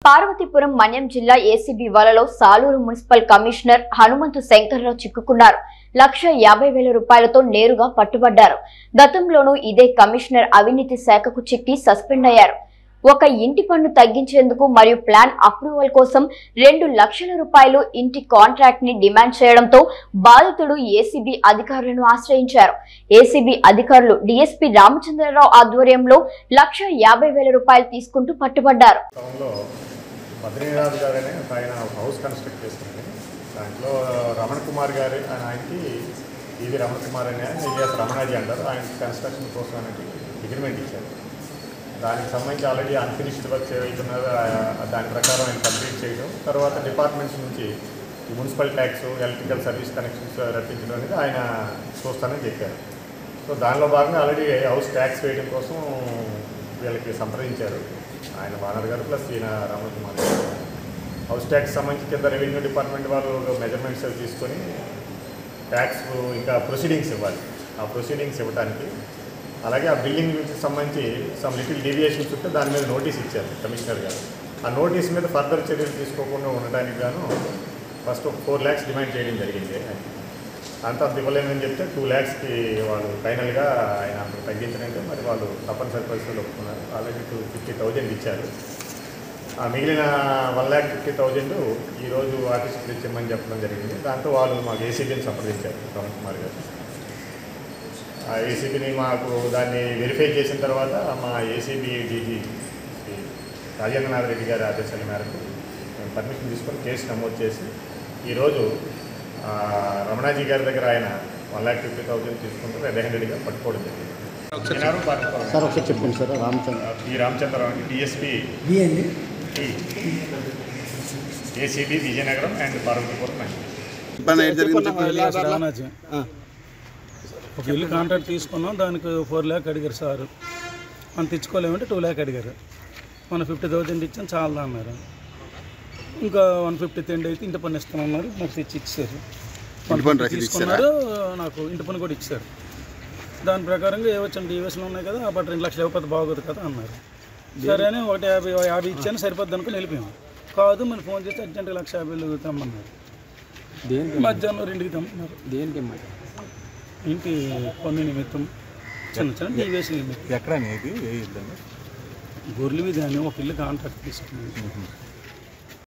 పార్వతీపురం మన్యం జిల్లా ఏసీబీ వలలో Saluru municipal commissioner Hanumanthu Shankar Rao చిక్కుకున్నారు లక్ష యాభై వేల రూపాయలతో నేరుగా పట్టుబడ్డారు గతంలోనూ ఇదే కమిషనర్ అవినీతి శాఖకు చిక్కి సస్పెండ్ అయ్యారు ఒక ఇంటి పన్ను తగ్గించేందుకు మరియు ప్లాన్ అప్రూవల్ కోసం రెండు లక్షల రూపాయలు ఇంటి కాంట్రాక్ట్ ని డిమాండ్ చేయడంతో బాధితుడు ఏసీబీ అధికారులను ఆశ్రయించారు ఏసీబీ అధికారులు డీఎస్పీ రామచంద్రరావు ఆధ్వర్యంలో లక్ష యాభై వేల రూపాయలు తీసుకుంటూ పట్టుబడ్డారు టౌన్లో బద్రీనాథ్ గారు అనే ఒక ఆయన ఒక హౌస్ కన్స్ట్రక్ట్ చేస్తుంది దాంట్లో రమణ కుమార్ గారు ఆయన ఆయనకి ఇది రమణ కుమార్ అనే ఆయన ఇలియాస్ రమణాజీ అంటారు ఆయన కన్స్ట్రక్షన్ కోసం అనేది అగ్రిమెంట్ ఇచ్చారు దానికి సంబంధించి ఆల్రెడీ అన్ఫినిష్డ్ వర్క్ వెళ్తున్నారు ఆ- దాని ప్రకారం ఆయన కంప్లీట్ చేయడం తర్వాత డిపార్ట్మెంట్స్ నుంచి ఈ municipal tax electrical service connections రప్పించడం అనేది ఆయన చూస్తానని చెప్పారు సో దానిలో భాగంగా ఆల్రెడీ హౌస్ ట్యాక్స్ వేయడం కోసం వీళ్ళకి సంప్రదించారు ఆయన వానర్ గారు ప్లస్ ఈయన రమణ కుమార్ గారు హౌస్ ట్యాక్స్ సంబంధించి కింద రెవెన్యూ డిపార్ట్మెంట్ వాళ్ళు మెజర్మెంట్స్ అవి తీసుకొని ట్యాక్స్ ఇంకా ప్రొసీడింగ్స్ ఇవ్వాలి ఆ ప్రొసీడింగ్స్ ఇవ్వడానికి అలాగే ఆ బిల్డింగ్ సంబంధించి సమ్ లిటిల్ డీవియేషన్స్ ఉంటే దాని మీద నోటీస్ ఇచ్చారు కమిషనర్ గారు ఆ నోటీస్ మీద ఫర్దర్ చర్యలు తీసుకోకుండా ఉండడానికి గాను ఫస్ట్ ఒక ఫోర్ ల్యాక్స్ డిమాండ్ చేయడం జరిగింది అంత అంత ఇవ్వలేమని చెప్తే టూ ల్యాక్స్కి వాళ్ళు ఫైనల్గా ఆయన అప్పుడు తగ్గించడంటే మరి వాళ్ళు తప్పనిసరి పరిస్థితులు ఒప్పుకున్నారు ఆల్రెడీ టూ ఫిఫ్టీ థౌజండ్ ఇచ్చారు ఆ మిగిలిన వన్ ల్యాక్ ఫిఫ్టీ థౌజండ్ ఈరోజు ఆర్టీసీకి ఇచ్చామని చెప్పడం జరిగింది దాంతో వాళ్ళు మాకు ఏసీబీని సంప్రదించారు పవన్ కుమార్ గారు ఆ ఏసీబీని మాకు దాన్ని వెరిఫై చేసిన తర్వాత మా ఏసీబీ డీజీ శ్రీ రాజేంద్రనాథ్ రెడ్డి గారి ఆదేశాల మేరకు మేము పర్మిషన్ తీసుకొని కేసు నమోదు చేసి ఈరోజు ఆ, రమణాజీ గారి దగ్గర ఆయన వన్ ల్యాక్ ఫిఫ్టీ థౌజండ్ తీసుకుంటూ రెడ్ హ్యాండెడ్గా పట్టుకోవడం జరిగింది వినారు పార్వతీపురం. సార్ ఒకసారి చెప్పండి sir Ramachandra P Ramachandrarao DSP BMD ACB Vizianagaram and Parvathipuram అండి ఇబ్బంది ఏంటి జరిగింది చెప్పు. ఇలియాస్ రానాజీ. ఒక ఇల్లు కాంట్రాక్ట్ తీసుకున్నాం దానికి ఫోర్ ల్యాక్ అడిగారు సార్ మనం తెచ్చుకోలేమంటే టూ ల్యాక్ అడిగారు మన ఫిఫ్టీ థౌజండ్ ఇచ్చాం చాలా అన్నారు ఇంకా వన్ ఫిఫ్టీ తెండి అయితే ఇంటి పన్ను ఇస్తామన్నారు నాకు తెచ్చి ఇచ్చారు ఇంటి పన్ను రసీదు తీసుకున్నారు నాకు ఇంటి పన్ను కూడా ఇచ్చారు దాని ప్రకారంగా ఏ వచ్చిన డీవీఎస్లు ఉన్నాయి కదా ఆ బట్ రెండు లక్షలు ఇవ్వకపోతే బాగోదు కదా అన్నారు సరే అని ఒకటి యాభై యాభై ఇచ్చాను సరిపోద్ది అనుకుని వెళ్ళిపోయాం కాదు మనం ఫోన్ చేస్తే అర్జెంట్గా లక్ష యాభైలు తెమ్మన్నారు దేనికి మధ్యాహ్నం రెండుకి తెమ్మన్నారు దేనికి అమ్మా ఇంటి పన్ను నిమిత్తం చిన్న చిన్న డీవేస్ నిమిత్తం ఎక్కడ అనేది ఏ ఇల్లు గొర్రెల మీద అని ఒక ఇల్లు కాంట్రాక్ట్ తీసుకున్నాను